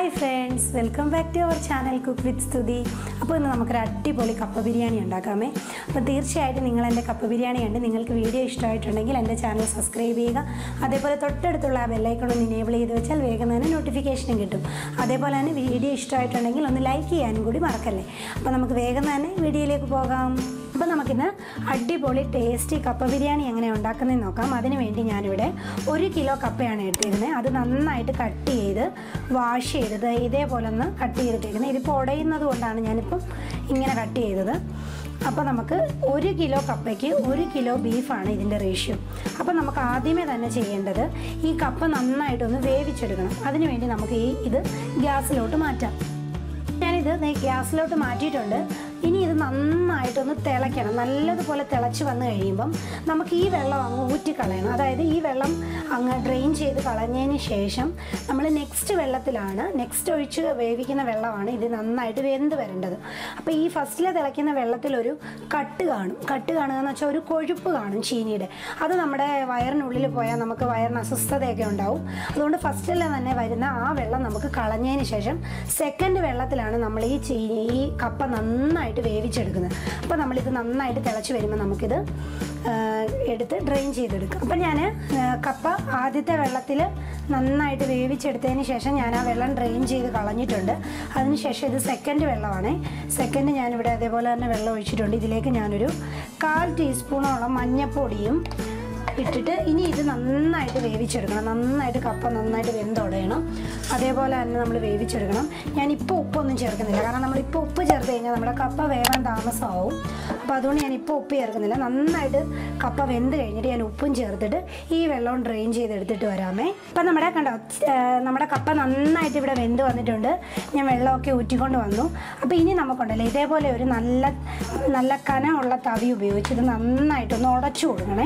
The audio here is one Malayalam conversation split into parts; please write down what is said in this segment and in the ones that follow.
hi friends welcome back to our channel cook with Sthuthi അപ്പോൾ ഇന്ന് നമുക്കൊരു അടിപൊളി കപ്പ ബിരിയാണി ഉണ്ടാക്കാമേ അപ്പോൾ തീർച്ചയായിട്ടും നിങ്ങൾ എൻ്റെ കപ്പ ബിരിയാണി കണ്ട് നിങ്ങൾക്ക് വീഡിയോ ഇഷ്ടമായിട്ടുണ്ടെങ്കിൽ എൻ്റെ ചാനൽ സബ്സ്ക്രൈബ് ചെയ്യുക അതേപോലെ തൊട്ടടുത്തുള്ള ആ ബെല്ലൈക്കൺ ഒന്ന് ഇനേബിൾ ചെയ്ത് വെച്ചാൽ വേഗം തന്നെ നോട്ടിഫിക്കേഷനും കിട്ടും അതേപോലെ തന്നെ വീഡിയോ ഇഷ്ടമായിട്ടുണ്ടെങ്കിൽ ഒന്ന് ലൈക്ക് ചെയ്യാനും കൂടി മറക്കല്ലേ അപ്പോൾ നമുക്ക് വേഗം തന്നെ വീഡിയോയിലേക്ക് പോകാം അപ്പോൾ നമുക്കിന്ന് അടിപൊളി ടേസ്റ്റി കപ്പ ബിരിയാണി എങ്ങനെ ഉണ്ടാക്കുന്നതെന്ന് നോക്കാം അതിന് വേണ്ടി ഞാനിവിടെ ഒരു കിലോ കപ്പയാണ് എടുത്തിരുന്നത് അത് നന്നായിട്ട് കട്ട് ചെയ്ത് വാഷ് ചെയ്തത് ഇതേപോലെ ഒന്ന് കട്ട് ചെയ്തിട്ടേക്കുന്നത് ഇതിപ്പോൾ ഉടയുന്നത് കൊണ്ടാണ് ഞാനിപ്പം ഇങ്ങനെ കട്ട് ചെയ്തത് അപ്പോൾ നമുക്ക് ഒരു കിലോ കപ്പയ്ക്ക് ഒരു കിലോ ബീഫാണ് ഇതിൻ്റെ റേഷ്യോ അപ്പോൾ നമുക്ക് ആദ്യമേ തന്നെ ചെയ്യേണ്ടത് ഈ കപ്പ നന്നായിട്ടൊന്ന് വേവിച്ചെടുക്കണം അതിന് വേണ്ടി നമുക്ക് ഈ ഇത് ഗ്യാസിലോട്ട് മാറ്റാം ഞാനിത് ദേ ഗ്യാസിലോട്ട് മാറ്റിയിട്ടുണ്ട് ഇനി ഇത് നന്നായിട്ടൊന്ന് തിളയ്ക്കണം നല്ലതുപോലെ തിളച്ച് വന്നു കഴിയുമ്പം നമുക്ക് ഈ വെള്ളം അങ്ങ് ഊറ്റിക്കളയണം അതായത് ഈ വെള്ളം അങ്ങ് ഡ്രെയിൻ ചെയ്ത് കളഞ്ഞതിന് ശേഷം നമ്മൾ നെക്സ്റ്റ് വെള്ളത്തിലാണ് നെക്സ്റ്റ് ഒഴിച്ച് വേവിക്കുന്ന വെള്ളമാണ് ഇത് നന്നായിട്ട് വെന്ത് വരേണ്ടത് അപ്പോൾ ഈ ഫസ്റ്റിൽ തിളയ്ക്കുന്ന വെള്ളത്തിലൊരു കട്ട് കാണും കട്ട് കാണുക എന്ന് വെച്ചാൽ ഒരു കൊഴുപ്പ് കാണും ചീനിയുടെ അത് നമ്മുടെ വയറിനുള്ളിൽ പോയാൽ നമുക്ക് വയറിന് അസ്വസ്ഥതയൊക്കെ ഉണ്ടാവും അതുകൊണ്ട് ഫസ്റ്റിൽ തന്നെ വരുന്ന ആ വെള്ളം നമുക്ക് കളഞ്ഞതിന് ശേഷം സെക്കൻഡ് വെള്ളത്തിലാണ് നമ്മൾ ഈ ചീനി ഈ കപ്പ നന്നായിട്ട് വേവിച്ചെടുക്കുന്നത് അപ്പോൾ നമ്മളിത് നന്നായിട്ട് തിളച്ച് വരുമ്പോൾ നമുക്കിത് ആ, എടുത്ത് ഡ്രെയിൻ ചെയ്തെടുക്കാം അപ്പം ഞാൻ കപ്പ ആദ്യത്തെ വെള്ളത്തിൽ നന്നായിട്ട് വേവിച്ചെടുത്തതിന് ശേഷം ഞാൻ ആ വെള്ളം ഡ്രെയിൻ ചെയ്ത് കളഞ്ഞിട്ടുണ്ട് അതിനുശേഷം ഇത് സെക്കൻഡ് വെള്ളമാണ് സെക്കൻഡ് ഞാനിവിടെ അതേപോലെ തന്നെ വെള്ളം ഒഴിച്ചിട്ടുണ്ട് ഇതിലേക്ക് ഞാനൊരു കാൽ ടീസ്പൂണോളം മഞ്ഞൾപ്പൊടിയും ഇട്ടിട്ട് ഇനി ഇത് നന്നായിട്ട് വേവിച്ചെടുക്കണം നന്നായിട്ട് കപ്പ നന്നായിട്ട് വെന്തുടയണം അതേപോലെ തന്നെ നമ്മൾ വേവിച്ചെടുക്കണം ഞാനിപ്പോൾ ഉപ്പൊന്നും ചേർക്കുന്നില്ല കാരണം നമ്മളിപ്പോൾ ഉപ്പ് ചേർത്ത് കഴിഞ്ഞാൽ നമ്മുടെ കപ്പ വേവാൻ താമസമാവും അപ്പോൾ അതുകൊണ്ട് ഞാനിപ്പോൾ ഉപ്പ് ചേർക്കുന്നില്ല നന്നായിട്ട് കപ്പ വെന്ത് കഴിഞ്ഞിട്ട് ഞാൻ ഉപ്പും ചേർത്തിട്ട് ഈ വെള്ളവും ഡ്രെയിൻ ചെയ്തെടുത്തിട്ട് വരാമേ അപ്പം നമ്മുടെ കണ്ടോ ആ, നമ്മുടെ കപ്പ നന്നായിട്ട് ഇവിടെ വെന്ത് വന്നിട്ടുണ്ട് ഞാൻ വെള്ളമൊക്കെ ഊറ്റിക്കൊണ്ട് വന്നു അപ്പോൾ ഇനി നമുക്കുണ്ടല്ലോ ഇതേപോലെ ഒരു നല്ല നല്ല കനമുള്ള തവി ഉപയോഗിച്ച് ഇത് നന്നായിട്ടൊന്ന് ഉടച്ചു കൊടുക്കണേ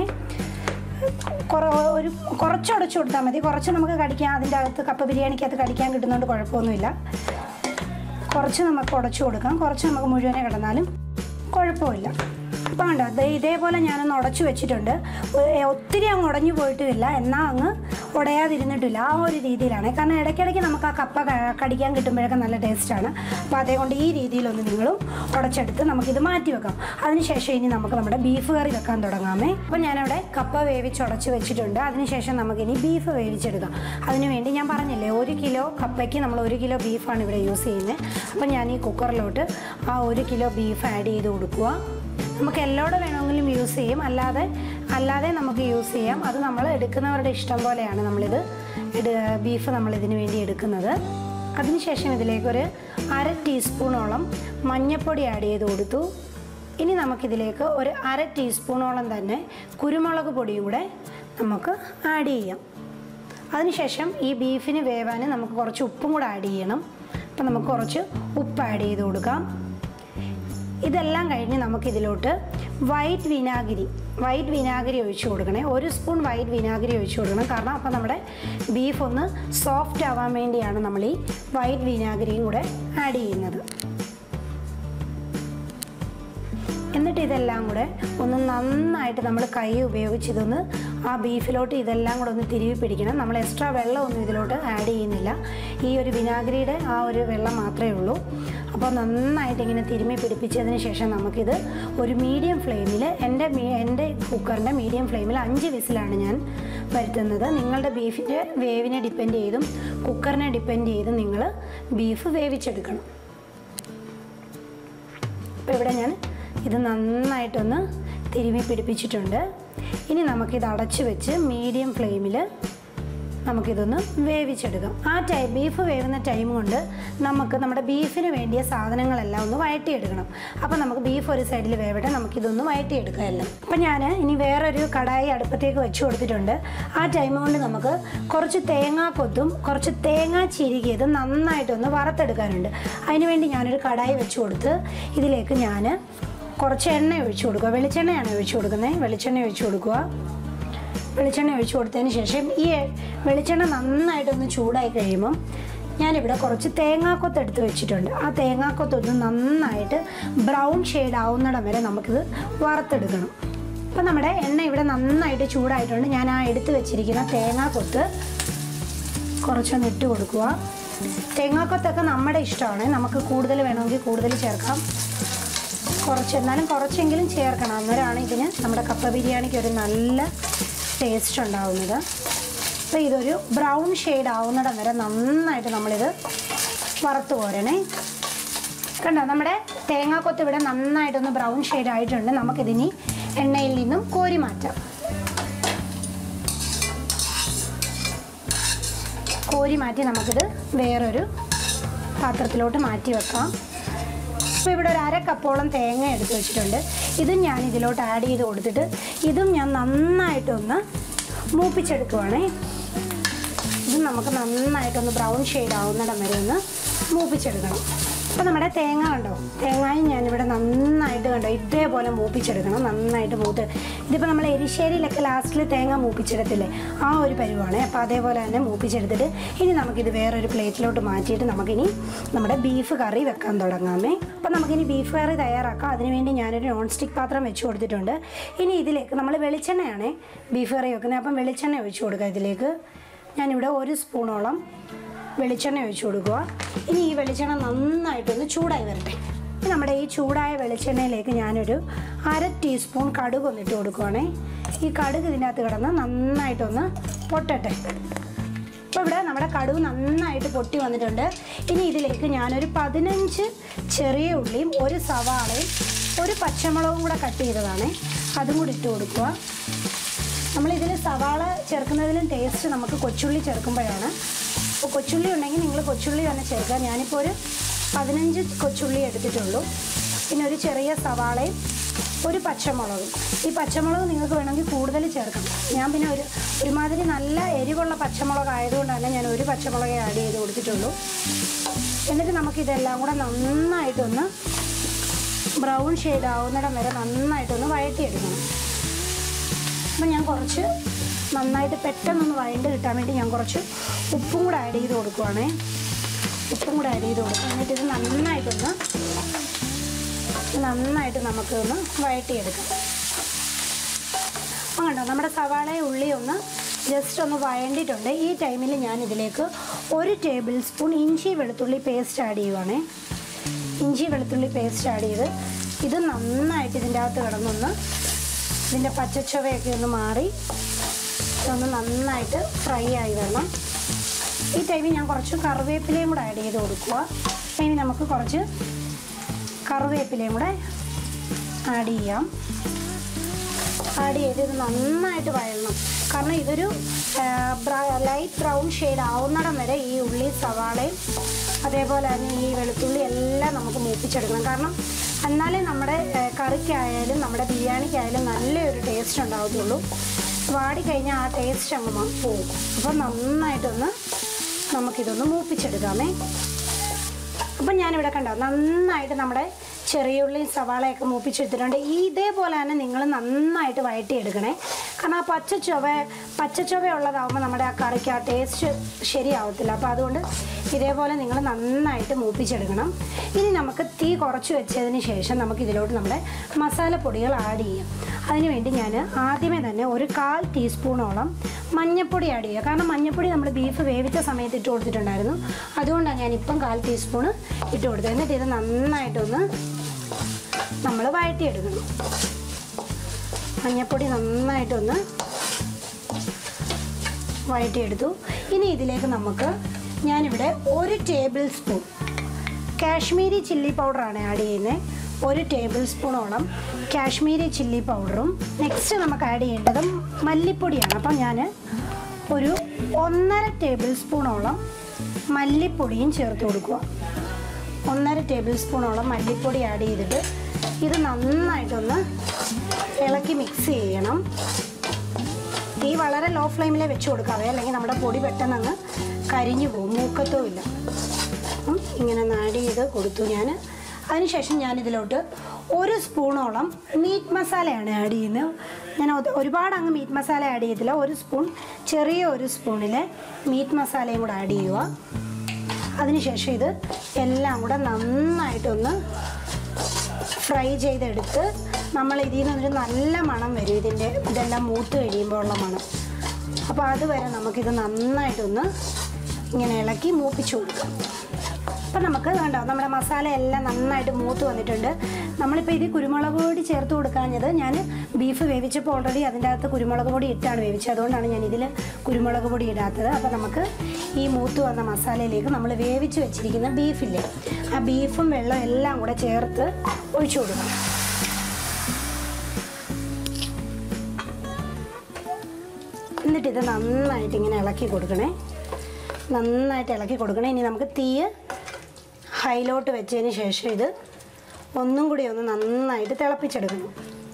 കുറ ഒരു കുറച്ച് ഉടച്ചു കൊടുത്താൽ മതി കുറച്ച് നമുക്ക് കടിക്കാൻ അതിൻ്റെ അകത്ത് കപ്പ ബിരിയാണിക്കകത്ത് കടിക്കാൻ കിട്ടുന്നതുകൊണ്ട് കുഴപ്പമൊന്നുമില്ല കുറച്ച് നമുക്ക് ഉടച്ചു കൊടുക്കാം കുറച്ച് നമുക്ക് മുഴുവനെ കിടന്നാലും കുഴപ്പമില്ല അപ്പം കണ്ടോ ദേ ഇതേപോലെ ഞാനൊന്ന് ഉടച്ചു വെച്ചിട്ടുണ്ട് ഒ- ഒത്തിരി അങ്ങ് ഉടഞ്ഞു പോയിട്ടുമില്ല എന്നാൽ അങ്ങ് ഉടയാതിരുന്നിട്ടില്ല ആ ഒരു രീതിയിലാണ് കാരണം ഇടയ്ക്കിടയ്ക്ക് നമുക്ക് ആ കപ്പ ക- കടിക്കാൻ കിട്ടുമ്പോഴൊക്കെ നല്ല ടേസ്റ്റാണ് അപ്പോൾ അതേകൊണ്ട് ഈ രീതിയിലൊന്ന് നിങ്ങളും ഉടച്ചെടുത്ത് നമുക്കിത് മാറ്റി വെക്കാം അതിനുശേഷം ഇനി നമുക്ക് നമ്മുടെ ബീഫ് കറി വെക്കാൻ തുടങ്ങാമേ അപ്പോൾ ഞാനവിടെ കപ്പ വേവിച്ച് ഉടച്ച് വെച്ചിട്ടുണ്ട് അതിനുശേഷം നമുക്കിനി ബീഫ് വേവിച്ചെടുക്കാം അതിന് വേണ്ടി ഞാൻ പറഞ്ഞില്ലേ ഒരു കിലോ കപ്പയ്ക്ക് നമ്മൾ ഒരു കിലോ ബീഫാണ് ഇവിടെ യൂസ് ചെയ്യുന്നത് അപ്പോൾ ഞാൻ ഈ കുക്കറിലോട്ട് ആ ഒരു കിലോ ബീഫ് ആഡ് ചെയ്ത് കൊടുക്കുക നമുക്ക് എല്ലോടെ വേണമെങ്കിലും യൂസ് ചെയ്യും അല്ലാതെ അല്ലാതെ നമുക്ക് യൂസ് ചെയ്യാം അത് നമ്മൾ എടുക്കുന്നവരുടെ ഇഷ്ടം പോലെയാണ് നമ്മളിത് ഇട് ബീഫ് നമ്മൾ ഇതിന് വേണ്ടി എടുക്കുന്നത് അതിനുശേഷം ഇതിലേക്കൊരു അര ടീസ്പൂണോളം മഞ്ഞൾപ്പൊടി ആഡ് ചെയ്ത് കൊടുത്തു ഇനി നമുക്കിതിലേക്ക് ഒരു അര ടീസ്പൂണോളം തന്നെ കുരുമുളക് പൊടിയും കൂടെ നമുക്ക് ആഡ് ചെയ്യാം അതിനുശേഷം ഈ ബീഫിന് വേവാൻ നമുക്ക് കുറച്ച് ഉപ്പും കൂടെ ആഡ് ചെയ്യണം അപ്പം നമുക്ക് കുറച്ച് ഉപ്പ് ആഡ് ചെയ്ത് കൊടുക്കാം ഇതെല്ലാം കഴിഞ്ഞ് നമുക്കിതിലോട്ട് വൈറ്റ് വിനാഗിരി വൈറ്റ് വിനാഗിരി ഒഴിച്ചു കൊടുക്കണേ ഒരു സ്പൂൺ വൈറ്റ് വിനാഗിരി ഒഴിച്ചു കൊടുക്കണം കാരണം അപ്പോൾ നമ്മുടെ ബീഫ് ഒന്ന് സോഫ്റ്റ് ആവാൻ വേണ്ടിയാണ് നമ്മൾ ഈ വൈറ്റ് വിനാഗിരിയും കൂടെ ആഡ് ചെയ്യുന്നത് എന്നിട്ട് ഇതെല്ലാം കൂടെ ഒന്ന് നന്നായിട്ട് നമ്മൾ കൈ ഉപയോഗിച്ച് ഇതൊന്ന് ആ ബീഫിലോട്ട് ഇതെല്ലാം കൂടെ ഒന്ന് തിരുവി പിടിക്കണം നമ്മൾ എക്സ്ട്രാ വെള്ളമൊന്നും ഇതിലോട്ട് ആഡ് ചെയ്യുന്നില്ല ഈ ഒരു വിനാഗിരിയുടെ ആ ഒരു വെള്ളം മാത്രമേ ഉള്ളൂ അപ്പോൾ നന്നായിട്ട് ഇങ്ങനെ തിരുമ്മി പിടിപ്പിച്ചതിന് ശേഷം നമുക്കിത് ഒരു മീഡിയം ഫ്ലെയിമിൽ എൻ്റെ മീ എൻ്റെ കുക്കറിൻ്റെ മീഡിയം ഫ്ലെയിമിൽ അഞ്ച് വിസിലാണ് ഞാൻ വരുത്തുന്നത് നിങ്ങളുടെ ബീഫിൻ്റെ വേവിനെ ഡിപ്പെൻഡ് ചെയ്തും കുക്കറിനെ ഡിപ്പെൻഡ് ചെയ്തും നിങ്ങൾ ബീഫ് വേവിച്ചെടുക്കണം അപ്പോൾ ഇവിടെ ഞാൻ ഇത് നന്നായിട്ടൊന്ന് തിരുമ്മി പിടിപ്പിച്ചിട്ടുണ്ട് ഇനി നമുക്കിത് അടച്ചു വെച്ച് മീഡിയം ഫ്ലെയിമിൽ നമുക്കിതൊന്ന് വേവിച്ചെടുക്കാം ആ ടൈം ബീഫ് വേവുന്ന ടൈം കൊണ്ട് നമുക്ക് നമ്മുടെ ബീഫിന് വേണ്ടിയ സാധനങ്ങളെല്ലാം ഒന്ന് വഴറ്റിയെടുക്കണം അപ്പോൾ നമുക്ക് ബീഫ് ഒരു സൈഡിൽ വേവട്ടെ നമുക്കിതൊന്ന് വഴറ്റിയെടുക്കാം എല്ലാം അപ്പോൾ ഞാൻ ഇനി വേറൊരു കടായി അടുപ്പത്തേക്ക് വെച്ച് കൊടുത്തിട്ടുണ്ട് ആ ടൈം കൊണ്ട് നമുക്ക് കുറച്ച് തേങ്ങാക്കൊത്തും കുറച്ച് തേങ്ങ ചിരികിയത് നന്നായിട്ടൊന്ന് വറുത്തെടുക്കാനുണ്ട് അതിനുവേണ്ടി ഞാനൊരു കടായി വെച്ച് കൊടുത്ത് ഇതിലേക്ക് ഞാൻ കുറച്ച് എണ്ണ ഒഴിച്ചു കൊടുക്കുക വെളിച്ചെണ്ണയാണ് ഒഴിച്ചു കൊടുക്കുന്നത് വെളിച്ചെണ്ണ ഒഴിച്ചു കൊടുക്കുക വെളിച്ചെണ്ണ ഒഴിച്ചു കൊടുത്തതിന് ശേഷം ഈ വെളിച്ചെണ്ണ നന്നായിട്ടൊന്ന് ചൂടായി കഴിയുമ്പം ഞാനിവിടെ കുറച്ച് തേങ്ങാക്കൊത്ത് എടുത്ത് വെച്ചിട്ടുണ്ട് ആ തേങ്ങാക്കൊത്തൊന്ന് നന്നായിട്ട് ബ്രൗൺ ഷെയ്ഡ് ആവുന്നിടം വരെ നമുക്കിത് വറുത്തെടുക്കണം അപ്പോൾ നമ്മുടെ എണ്ണ ഇവിടെ നന്നായിട്ട് ചൂടായിട്ടുണ്ട് ഞാൻ ആ എടുത്ത് വെച്ചിരിക്കുന്ന തേങ്ങാക്കൊത്ത് കുറച്ചൊന്ന് ഇട്ട് കൊടുക്കുക തേങ്ങാക്കൊത്തൊക്കെ നമ്മുടെ ഇഷ്ടമാണ് നമുക്ക് കൂടുതൽ വേണമെങ്കിൽ കൂടുതൽ ചേർക്കാം കുറച്ച് എന്നാലും കുറച്ചെങ്കിലും ചേർക്കണം അന്നേരമാണ് ഇതിന് നമ്മുടെ കപ്പ ബിരിയാണിക്ക് ഒരു നല്ല ടേസ്റ്റ് ഉണ്ടാവുന്നത് അപ്പോൾ ഇതൊരു ബ്രൗൺ ഷെയ്ഡ് ആവുന്നിടം വരെ നന്നായിട്ട് നമ്മളിത് വറുത്ത് പോരണേ കണ്ടോ നമ്മുടെ തേങ്ങാക്കൊത്ത് ഇവിടെ നന്നായിട്ടൊന്ന് ബ്രൗൺ ഷെയ്ഡ് ആയിട്ടുണ്ട് നമുക്കിതിനി എണ്ണയിൽ നിന്നും കോരി മാറ്റാം കോരി മാറ്റി നമുക്കിത് വേറൊരു പാത്രത്തിലോട്ട് മാറ്റി വെക്കാം അപ്പോൾ ഇവിടെ ഒരു അര കപ്പോളം തേങ്ങ എടുത്ത് വെച്ചിട്ടുണ്ട് ഇതും ഞാൻ ഇതിലോട്ട് ആഡ് ചെയ്ത് കൊടുത്തിട്ട് ഇതും ഞാൻ നന്നായിട്ടൊന്ന് മൂപ്പിച്ചെടുക്കുവാണേ ഇത് നമുക്ക് നന്നായിട്ടൊന്ന് ബ്രൗൺ ഷെയ്ഡ് ആവുന്നിടം വരെ ഒന്ന് മൂപ്പിച്ചെടുക്കണം അപ്പോൾ നമ്മുടെ തേങ്ങ കണ്ടോ തേങ്ങയും ഞാനിവിടെ നന്നായിട്ട് കണ്ടോ ഇതേപോലെ മൂപ്പിച്ചെടുക്കണം നന്നായിട്ട് മൂത്ത് ഇതിപ്പോൾ നമ്മൾ എരിശ്ശേരിയിലൊക്കെ ലാസ്റ്റിൽ തേങ്ങ മൂപ്പിച്ചെടുത്തില്ലേ ആ ഒരു പരുവാണ് അപ്പോൾ അതേപോലെ തന്നെ മൂപ്പിച്ചെടുത്തിട്ട് ഇനി നമുക്കിത് വേറൊരു പ്ലേറ്റിലോട്ട് മാറ്റിയിട്ട് നമുക്കിനി നമ്മുടെ ബീഫ് കറി വെക്കാൻ തുടങ്ങാമേ അപ്പോൾ നമുക്കിനി ബീഫ് കറി തയ്യാറാക്കാം അതിനുവേണ്ടി ഞാനൊരു നോൺ സ്റ്റിക്ക് പാത്രം വെച്ച് കൊടുത്തിട്ടുണ്ട് ഇനി ഇതിലേക്ക് നമ്മൾ വെളിച്ചെണ്ണയാണ് ബീഫ് കറി വെക്കുന്നത് അപ്പം വെളിച്ചെണ്ണ ഒഴിച്ച് കൊടുക്കുക ഇതിലേക്ക് ഞാനിവിടെ ഒരു സ്പൂണോളം വെളിച്ചെണ്ണ ഒഴിച്ചു കൊടുക്കുക ഇനി ഈ വെളിച്ചെണ്ണ നന്നായിട്ടൊന്ന് ചൂടായി വരട്ടെ ഇനി നമ്മുടെ ഈ ചൂടായ വെളിച്ചെണ്ണയിലേക്ക് ഞാനൊരു അര ടീസ്പൂൺ കടുക് ഒന്നിട്ട് കൊടുക്കുവാണേ ഈ കടുക് ഇതിനകത്ത് കിടന്ന് നന്നായിട്ടൊന്ന് പൊട്ടട്ടെ അപ്പോൾ ഇവിടെ നമ്മുടെ കടുക് നന്നായിട്ട് പൊട്ടി വന്നിട്ടുണ്ട് ഇനി ഇതിലേക്ക് ഞാനൊരു പതിനഞ്ച് ചെറിയ ഉള്ളിയും ഒരു സവാളയും ഒരു പച്ചമുളകും കൂടെ കട്ട് ചെയ്തതാണ് അതും കൂടി ഇട്ട് കൊടുക്കുക നമ്മളിതിൽ സവാള ചേർക്കുന്നതിലും ടേസ്റ്റ് നമുക്ക് കൊച്ചുള്ളി ചേർക്കുമ്പോഴാണ് അപ്പോൾ കൊച്ചുള്ളി ഉണ്ടെങ്കിൽ നിങ്ങൾ കൊച്ചുള്ളി തന്നെ ചേർക്കുക ഞാനിപ്പോൾ ഒരു പതിനഞ്ച് കൊച്ചുള്ളി എടുത്തിട്ടുള്ളൂ പിന്നെ ഒരു ചെറിയ സവാളയും ഒരു പച്ചമുളകും ഈ പച്ചമുളക് നിങ്ങൾക്ക് വേണമെങ്കിൽ കൂടുതൽ ചേർക്കണം ഞാൻ പിന്നെ ഒരു ഒരുമാതിരി നല്ല എരിവുള്ള പച്ചമുളക് ആയതുകൊണ്ട് തന്നെ ഞാൻ ഒരു പച്ചമുളകേ ആഡ് ചെയ്ത് കൊടുത്തിട്ടുള്ളൂ എന്നിട്ട് നമുക്കിതെല്ലാം കൂടെ നന്നായിട്ടൊന്ന് ബ്രൗൺ ഷെയ്ഡ് ആവുന്നിടം വരെ നന്നായിട്ടൊന്ന് വഴറ്റിയെടുക്കണം അപ്പം ഞാൻ കുറച്ച് നന്നായിട്ട് പെട്ടെന്നൊന്ന് വഴണ്ട് കിട്ടാൻ വേണ്ടി ഞാൻ കുറച്ച് ഉപ്പും കൂടെ ആഡ് ചെയ്ത് കൊടുക്കുവാണേ ഉപ്പും കൂടെ ആഡ് ചെയ്ത് കൊടുക്കും എന്നിട്ട് ഇത് നന്നായിട്ടൊന്ന് നന്നായിട്ട് നമുക്കൊന്ന് വഴറ്റിയെടുക്കാം അപ്പം കണ്ടോ നമ്മുടെ സവാളയും ഉള്ളി ഒന്ന് ജസ്റ്റ് ഒന്ന് വഴണ്ടിട്ടുണ്ട് ഈ ടൈമിൽ ഞാൻ ഇതിലേക്ക് ഒരു ടേബിൾ സ്പൂൺ ഇഞ്ചി വെളുത്തുള്ളി പേസ്റ്റ് ആഡ് ചെയ്യുവാണേ ഇഞ്ചി വെളുത്തുള്ളി പേസ്റ്റ് ആഡ് ചെയ്ത് ഇത് നന്നായിട്ട് ഇതിൻ്റെ അകത്ത് കിടന്നൊന്ന് ഇതിൻ്റെ പച്ചച്ചുവയൊക്കെ ഒന്ന് മാറി ഇതൊന്ന് നന്നായിട്ട് ഫ്രൈ ആയി വരണം ഈ ടൈമിൽ ഞാൻ കുറച്ച് കറിവേപ്പിലയും കൂടെ ആഡ് ചെയ്ത് കൊടുക്കുക ഇനി നമുക്ക് കുറച്ച് കറിവേപ്പിലയും കൂടെ ആഡ് ചെയ്യാം ആഡ് ചെയ്ത് ഇത് നന്നായിട്ട് വഴണം കാരണം ഇതൊരു ലൈറ്റ് ബ്രൗൺ ഷെയ്ഡ് ആവുന്നിടം വരെ ഈ ഉള്ളി സവാളയും അതേപോലെ തന്നെ ഈ വെളുത്തുള്ളി എല്ലാം നമുക്ക് മൂപ്പിച്ചെടുക്കണം കാരണം എന്നാലേ നമ്മുടെ ആ, കറിക്കായാലും നമ്മുടെ ബിരിയാണിക്കായാലും നല്ലൊരു ടേസ്റ്റ് ഉണ്ടാകത്തുള്ളൂ വാടിക്കഴിഞ്ഞാൽ ആ ടേസ്റ്റ് അങ്ങ് മ- പോകും അപ്പോൾ നന്നായിട്ടൊന്ന് നമുക്കിതൊന്ന് മൂപ്പിച്ചെടുക്കാമേ അപ്പം ഞാനിവിടെ കണ്ടോ നന്നായിട്ട് നമ്മുടെ ചെറിയ ഉള്ളിയും സവാളയൊക്കെ മൂപ്പിച്ചെടുത്തിട്ടുണ്ട് ഈ ഇതേപോലെ തന്നെ നിങ്ങൾ നന്നായിട്ട് വഴറ്റിയെടുക്കണേ കാരണം ആ പച്ച ചുവ പച്ച ചുവ ഉള്ളതാകുമ്പോൾ നമ്മുടെ ആ കറിക്ക് ആ ടേസ്റ്റ് ശരിയാവത്തില്ല അപ്പോൾ അതുകൊണ്ട് ഇതേപോലെ നിങ്ങൾ നന്നായിട്ട് മൂപ്പിച്ചെടുക്കണം ഇനി നമുക്ക് തീ കുറച്ച് വെച്ചതിന് ശേഷം നമുക്ക് ഇതിലോട്ട് നമ്മുടെ മസാലപ്പൊടികൾ ആഡ് ചെയ്യാം അതിനുവേണ്ടി ഞാൻ ആദ്യമേ തന്നെ ഒരു കാൽ ടീസ്പൂണോളം മഞ്ഞൾപ്പൊടി ആഡ് ചെയ്യുക കാരണം മഞ്ഞൾപ്പൊടി നമ്മൾ ബീഫ് വേവിച്ച സമയത്ത് ഇട്ട് കൊടുത്തിട്ടുണ്ടായിരുന്നു അതുകൊണ്ടാണ് ഞാൻ ഇപ്പം കാൽ ടീസ്പൂണ് ഇട്ട് കൊടുത്തത് എന്നിട്ട് ഇത് നന്നായിട്ടൊന്ന് നമ്മൾ വഴറ്റിയെടുക്കണം മഞ്ഞൾപ്പൊടി നന്നായിട്ടൊന്ന് വഴറ്റിയെടുത്തു ഇനി ഇതിലേക്ക് നമുക്ക് ഞാനിവിടെ ഒരു ടേബിൾ സ്പൂൺ കാശ്മീരി ചില്ലി പൗഡറാണ് ആഡ് ചെയ്യുന്നത് ഒരു ടേബിൾ സ്പൂണോളം കാശ്മീരി ചില്ലി പൗഡറും നെക്സ്റ്റ് നമുക്ക് ആഡ് ചെയ്യേണ്ടത് മല്ലിപ്പൊടിയാണ് അപ്പം ഞാൻ ഒരു ഒന്നര ടേബിൾ സ്പൂണോളം മല്ലിപ്പൊടിയും ചേർത്ത് കൊടുക്കുക ഒന്നര ടേബിൾ സ്പൂണോളം മല്ലിപ്പൊടി ആഡ് ചെയ്തിട്ട് ഇത് നന്നായിട്ടൊന്ന് ഇളക്കി മിക്സ് ചെയ്യണം തീ വളരെ ലോ ഫ്ലെയിമിൽ വെച്ച് കൊടുക്കാവേ അല്ലെങ്കിൽ നമ്മുടെ പൊടി പെട്ടെന്ന് അങ്ങ് കരിഞ്ഞു പോകും മൂക്കത്തും ഇല്ല ഉം, ഇങ്ങനെ നാടി ചെയ്ത് കൊടുത്തു ഞാൻ അതിനുശേഷം ഞാനിതിലോട്ട് ഒരു സ്പൂണോളം മീറ്റ് മസാലയാണ് ആഡ് ചെയ്യുന്നത് ഞാൻ ഒത് ഒരുപാട് അങ്ങ് മീറ്റ് മസാല ആഡ് ചെയ്തില്ല ഒരു സ്പൂൺ ചെറിയ ഒരു സ്പൂണിൽ മീറ്റ് മസാലയും കൂടെ ആഡ് ചെയ്യുക അതിനുശേഷം ഇത് എല്ലാം കൂടെ നന്നായിട്ടൊന്ന് ഫ്രൈ ചെയ്തെടുത്ത് നമ്മൾ ഇതിൽ നിന്നൊരു നല്ല മണം വരും ഇതിൻ്റെ ഇതെല്ലാം മൂത്ത് കഴിയുമ്പോൾ ഉള്ള മണം അപ്പോൾ അതുവരെ നമുക്കിത് നന്നായിട്ടൊന്ന് ഇങ്ങനെ ഇളക്കി മൂപ്പിച്ചു കൊടുക്കാം അപ്പം നമുക്ക് കണ്ടോ നമ്മുടെ മസാല എല്ലാം നന്നായിട്ട് മൂത്ത് വന്നിട്ടുണ്ട് നമ്മളിപ്പോൾ ഇത് കുരുമുളക് പൊടി ചേർത്ത് കൊടുക്കാഞ്ഞത് ഞാൻ ബീഫ് വേവിച്ചപ്പോൾ ഓൾറെഡി അതിൻ്റെ അകത്ത് കുരുമുളക് പൊടി ഇട്ടാണ് വേവിച്ചത് അതുകൊണ്ടാണ് ഞാൻ ഇതിൽ കുരുമുളക് പൊടി ഇടാത്തത് അപ്പോൾ നമുക്ക് ഈ മൂത്ത് വന്ന മസാലയിലേക്ക് നമ്മൾ വേവിച്ച് വെച്ചിരിക്കുന്ന ബീഫില്ലേ ആ ബീഫും വെള്ളം എല്ലാം കൂടെ ചേർത്ത് ഒഴിച്ചു കൊടുക്കണം എന്നിട്ട് ഇത് നന്നായിട്ട് ഇങ്ങനെ ഇളക്കി കൊടുക്കണേ നന്നായിട്ട് ഇളക്കി കൊടുക്കണേ ഇനി നമുക്ക് തീ ഹൈലോട്ട് വെച്ചതിന് ശേഷം ഇത് ഒന്നും കൂടി ഒന്ന് നന്നായിട്ട് തിളപ്പിച്ചെടുക്കണം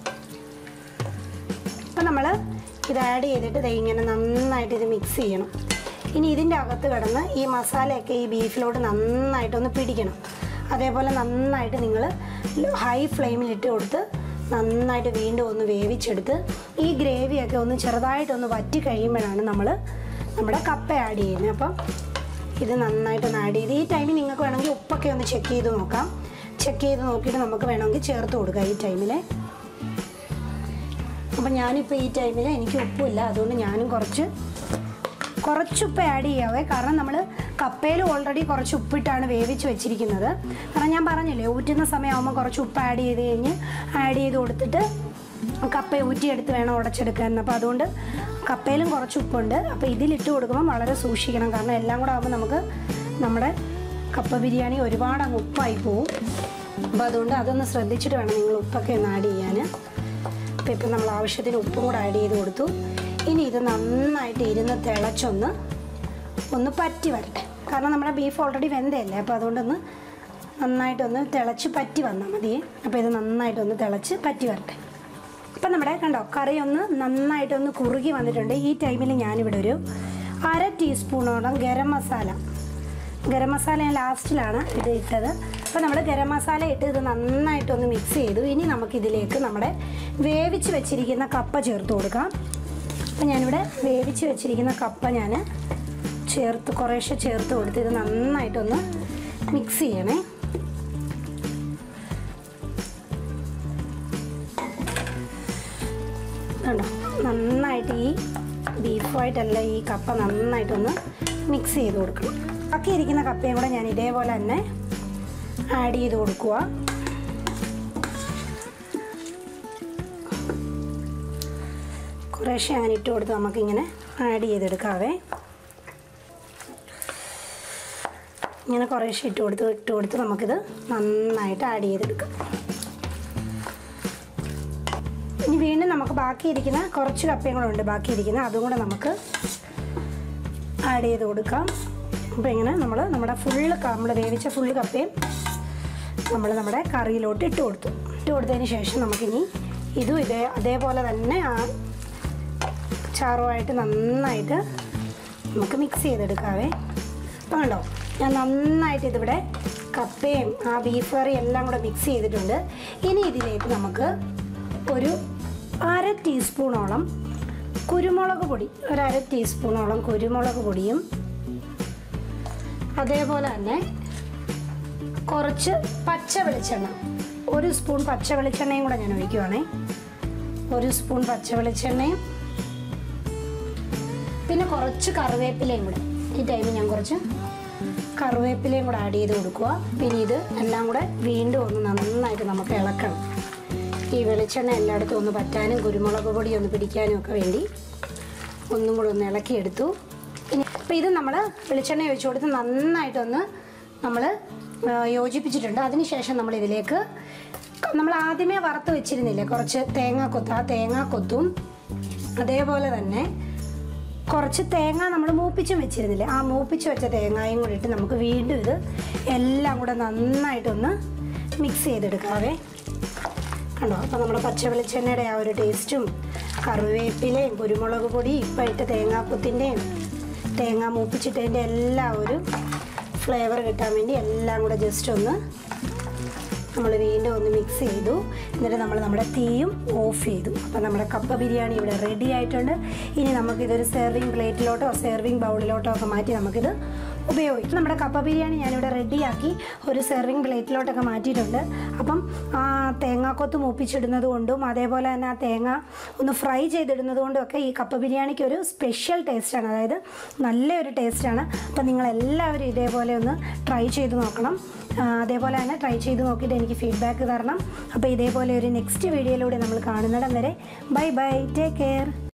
അപ്പം നമ്മൾ ഇത് ആഡ് ചെയ്തിട്ട് ദേ ഇങ്ങനെ നന്നായിട്ട് ഇത് മിക്സ് ചെയ്യണം ഇനി ഇതിൻ്റെ അകത്ത് കിടന്ന് ഈ മസാലയൊക്കെ ഈ ബീഫിലോട്ട് നന്നായിട്ടൊന്ന് പിടിക്കണം അതേപോലെ നന്നായിട്ട് നിങ്ങൾ ഹൈ ഫ്ലെയിമിലിട്ട് കൊടുത്ത് നന്നായിട്ട് വീണ്ടും ഒന്ന് വേവിച്ചെടുത്ത് ഈ ഗ്രേവിയൊക്കെ ഒന്ന് ചെറുതായിട്ടൊന്ന് വറ്റി കഴിയുമ്പോഴാണ് നമ്മൾ നമ്മുടെ കപ്പ ആഡ് ചെയ്യുന്നത് അപ്പം ഇത് നന്നായിട്ടൊന്ന് ആഡ് ചെയ്ത് ഈ ടൈമിൽ നിങ്ങൾക്ക് വേണമെങ്കിൽ ഉപ്പൊക്കെ ഒന്ന് ചെക്ക് ചെയ്ത് നോക്കാം ചെക്ക് ചെയ്ത് നോക്കിയിട്ട് നമുക്ക് വേണമെങ്കിൽ ചേർത്ത് കൊടുക്കാം ഈ ടൈമിൽ അപ്പം ഞാനിപ്പോൾ ഈ ടൈമിൽ എനിക്ക് ഉപ്പില്ല അതുകൊണ്ട് ഞാനും കുറച്ച് കുറച്ച് ഉപ്പ് ആഡ് ചെയ്യാവേ കാരണം നമ്മൾ കപ്പയിൽ ഓൾറെഡി കുറച്ച് ഉപ്പിട്ടാണ് വേവിച്ച് വെച്ചിരിക്കുന്നത് കാരണം ഞാൻ പറഞ്ഞില്ലേ ഊറ്റുന്ന സമയമാകുമ്പോൾ കുറച്ച് ഉപ്പ് ആഡ് ചെയ്ത് കഴിഞ്ഞ് ആഡ് ചെയ്ത് കൊടുത്തിട്ട് കപ്പ ഊറ്റിയെടുത്ത് വേണം ഉടച്ചെടുക്കാൻ അപ്പോൾ അതുകൊണ്ട് കപ്പയിലും കുറച്ച് ഉപ്പുണ്ട് അപ്പോൾ ഇതിലിട്ട് കൊടുക്കുമ്പോൾ വളരെ സൂക്ഷിക്കണം കാരണം എല്ലാം കൂടെ ആകുമ്പോൾ നമുക്ക് നമ്മുടെ കപ്പ ബിരിയാണി ഒരുപാട് അങ്ങ് ഉപ്പായി പോവും അപ്പോൾ അതുകൊണ്ട് അതൊന്ന് ശ്രദ്ധിച്ചിട്ട് വേണം നിങ്ങൾ ഉപ്പൊക്കെ ഒന്ന് ആഡ് ചെയ്യാൻ അപ്പോൾ ഇപ്പം നമ്മൾ ആവശ്യത്തിന് ഉപ്പും കൂടെ ആഡ് ചെയ്ത് കൊടുത്തു ഇനി ഇത് നന്നായിട്ട് ഇരുന്ന് തിളച്ചൊന്ന് ഒന്ന് പറ്റി വരട്ടെ കാരണം നമ്മുടെ ബീഫ് ഓൾറെഡി വെന്തയല്ലേ അപ്പോൾ അതുകൊണ്ടൊന്ന് നന്നായിട്ടൊന്ന് തിളച്ച് പറ്റി വന്നാൽ മതി അപ്പോൾ ഇത് നന്നായിട്ടൊന്ന് തിളച്ച് പറ്റി വരട്ടെ ഇപ്പം നമ്മുടെ കണ്ടോ കറി ഒന്ന് നന്നായിട്ടൊന്ന് കുറുകി വന്നിട്ടുണ്ട് ഈ ടൈമിൽ ഞാനിവിടെ ഒരു അര ടീസ്പൂണോളം ഗരം മസാല ഗരം മസാല ഞാൻ ലാസ്റ്റിലാണ് ഇത് ഇട്ടത് അപ്പോൾ നമ്മൾ ഗരം മസാല ഇട്ട് ഇത് നന്നായിട്ടൊന്ന് മിക്സ് ചെയ്തു ഇനി നമുക്കിതിലേക്ക് നമ്മുടെ വേവിച്ച് വെച്ചിരിക്കുന്ന കപ്പ ചേർത്ത് കൊടുക്കാം അപ്പോൾ ഞാനിവിടെ വേവിച്ച് വെച്ചിരിക്കുന്ന കപ്പ ഞാൻ ചേർത്ത് കുറേശ്ശെ ചേർത്ത് കൊടുത്ത് ഇത് നന്നായിട്ടൊന്ന് മിക്സ് ചെയ്യണേ കണ്ടോ നന്നായിട്ട് ഈ ബീഫുമായിട്ടല്ല ഈ കപ്പ നന്നായിട്ടൊന്ന് മിക്സ് ചെയ്ത് കൊടുക്കണം ബാക്കി ഇരിക്കുന്ന കപ്പയും കൂടെ ഞാൻ ഇതേപോലെ തന്നെ ആഡ് ചെയ്ത് കൊടുക്കുക കുറേശ്ശെ അങ്ങനെ ഇട്ട് കൊടുത്ത് നമുക്കിങ്ങനെ ആഡ് ചെയ്തെടുക്കാവേ ഇങ്ങനെ കുറേശ്ശെ ഇട്ട് കൊടുത്ത് ഇട്ട് കൊടുത്ത് നമുക്കിത് നന്നായിട്ട് ആഡ് ചെയ്തെടുക്കാം ഇനി വീണ്ടും നമുക്ക് ബാക്കിയിരിക്കുന്ന കുറച്ച് കപ്പയും കൂടെ ഉണ്ട് ബാക്കിയിരിക്കുന്ന അതും കൂടെ നമുക്ക് ആഡ് ചെയ്ത് കൊടുക്കാം അപ്പോൾ ഇങ്ങനെ നമ്മൾ നമ്മുടെ ഫുള്ള് നമ്മൾ വേവിച്ച ഫുള്ള് കപ്പയും നമ്മൾ നമ്മുടെ കറിയിലോട്ട് ഇട്ട് കൊടുത്തു ഇട്ട് കൊടുത്തതിന് ശേഷം നമുക്കിനി ഇതും ഇതേ അതേപോലെ തന്നെ ആ ചാറുമായിട്ട് നന്നായിട്ട് നമുക്ക് മിക്സ് ചെയ്തെടുക്കാവേ അപ്പം കണ്ടോ ഞാൻ നന്നായിട്ട് ഇതിവിടെ കപ്പയും ആ ബീഫ് കറി എല്ലാം കൂടെ മിക്സ് ചെയ്തിട്ടുണ്ട് ഇനി ഇതിലേക്ക് നമുക്ക് ഒരു അര ടീസ്പൂണോളം കുരുമുളക് പൊടി ഒരു അര ടീസ്പൂണോളം കുരുമുളക് പൊടിയും അതേപോലെ തന്നെ കുറച്ച് പച്ച വെളിച്ചെണ്ണ ഒരു സ്പൂൺ പച്ച വെളിച്ചെണ്ണയും കൂടെ ഞാൻ ഒഴിക്കുവാണേ ഒരു സ്പൂൺ പച്ച വെളിച്ചെണ്ണയും പിന്നെ കുറച്ച് കറിവേപ്പിലയും കൂടെ ഈ ടൈമിൽ ഞാൻ കുറച്ച് കറിവേപ്പിലയും കൂടെ ആഡ് ചെയ്ത് കൊടുക്കുക പിന്നെ ഇത് എല്ലാം കൂടെ വീണ്ടും ഒന്ന് നന്നായിട്ട് നമുക്ക് ഇളക്കണം ഈ വെളിച്ചെണ്ണ എല്ലായിടത്തും ഒന്ന് പറ്റാനും കുരുമുളക് പൊടി ഒന്ന് പിടിക്കാനും ഒക്കെ വേണ്ടി ഒന്നും കൂടെ ഒന്ന് ഇളക്കിയെടുത്തു ഇനി അപ്പോൾ ഇത് നമ്മൾ വെളിച്ചെണ്ണ ഒഴിച്ചു കൊടുത്ത് നന്നായിട്ടൊന്ന് നമ്മൾ യോജിപ്പിച്ചിട്ടുണ്ട് അതിനുശേഷം നമ്മൾ ഇതിലേക്ക് നമ്മൾ ആദ്യമേ വറുത്ത് വെച്ചിരുന്നില്ലേ കുറച്ച് തേങ്ങാക്കൊത്ത് ആ തേങ്ങാക്കൊത്തും അതേപോലെ തന്നെ കുറച്ച് തേങ്ങ നമ്മൾ മൂപ്പിച്ചും വെച്ചിരുന്നില്ലേ ആ മൂപ്പിച്ച് വെച്ച തേങ്ങായും കൂടി ഇട്ട് നമുക്ക് വീണ്ടും ഇത് എല്ലാം കൂടെ നന്നായിട്ടൊന്ന് മിക്സ് ചെയ്തെടുക്കാവേ കണ്ടോ അപ്പോൾ നമ്മുടെ പച്ച വെളിച്ചെണ്ണയുടെ ആ ഒരു ടേസ്റ്റും കറിവേപ്പിലയും കുരുമുളക് പൊടി ഇപ്പം ഇട്ട തേങ്ങാക്കുത്തിൻ്റെയും തേങ്ങ മൂപ്പിച്ചിട്ടതിൻ്റെ എല്ലാ ഒരു ഫ്ലേവർ കിട്ടാൻ വേണ്ടി എല്ലാം കൂടെ ജസ്റ്റ് ഒന്ന് നമ്മൾ വീണ്ടും ഒന്ന് മിക്സ് ചെയ്തു എന്നിട്ട് നമ്മൾ നമ്മുടെ തീയും ഓഫ് ചെയ്തു അപ്പോൾ നമ്മുടെ കപ്പ ബിരിയാണി ഇവിടെ റെഡി ആയിട്ടുണ്ട് ഇനി നമുക്കിതൊരു സെർവിങ് പ്ലേറ്റിലോട്ടോ സെർവിങ് ബൗളിലോട്ടോ ഒക്കെ മാറ്റി നമുക്കിത് ഉപയോഗിക്കും നമ്മുടെ കപ്പ ബിരിയാണി ഞാനിവിടെ റെഡിയാക്കി ഒരു സെർവിങ് പ്ലേറ്റിലോട്ടൊക്കെ മാറ്റിയിട്ടുണ്ട് അപ്പം ആ തേങ്ങാക്കൊത്ത് മൂപ്പിച്ചിടുന്നത് കൊണ്ടും അതേപോലെ തന്നെ ആ തേങ്ങ ഒന്ന് ഫ്രൈ ചെയ്തിടുന്നത് കൊണ്ടും ഒക്കെ ഈ കപ്പ ബിരിയാണിക്ക് ഒരു സ്പെഷ്യൽ ടേസ്റ്റാണ് അതായത് നല്ലൊരു ടേസ്റ്റാണ് അപ്പോൾ നിങ്ങളെല്ലാവരും ഇതേപോലെ ഒന്ന് ട്രൈ ചെയ്ത് നോക്കണം ആ, അതേപോലെ തന്നെ ട്രൈ ചെയ്ത് നോക്കിയിട്ട് എനിക്ക് ഫീഡ്ബാക്ക് തരണം അപ്പോൾ ഇതേപോലെ ഒരു നെക്സ്റ്റ് വീഡിയോയിലൂടെ നമ്മൾ കാണുന്നിടം വരെ ബൈ ബൈ ടേക്ക് കെയർ